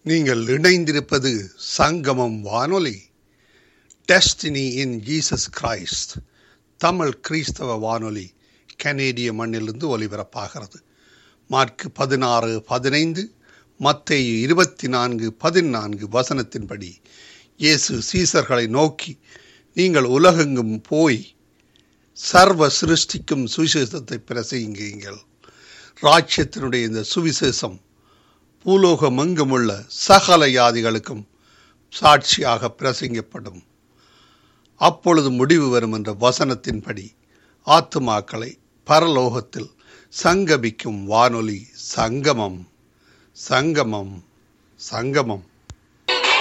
நீங்கள் இணைந்திருப்பது சங்கமம் வானொலி destiny in Jesus Christ Tamil கிறிஸ்தவ வானொலி கனேடிய மண்ணிலிருந்து ஒலிபரப்பாகிறது மார்க் பதினாறு பதினைந்து மத்தேயு இருபத்தி நான்கு பதினான்கு வசனத்தின்படி இயேசு சீசர்களை நோக்கி நீங்கள் உலகெங்கும் போய் சர்வ சிருஷ்டிக்கும் சுவிசேஷத்தை பிரசங்கியுங்கள் ராஜ்யத்தினுடைய இந்த சுவிசேஷம் பூலோகம் எங்குமுள்ள சகல யாதிகளுக்கும் சாட்சியாக பிரசங்கப்படும் அப்பொழுது முடிவு வரும் என்ற வசனத்தின்படி ஆத்துமாக்களை பரலோகத்தில் சங்கமிக்கும் வானொலி சங்கமம் சங்கமம் சங்கமம்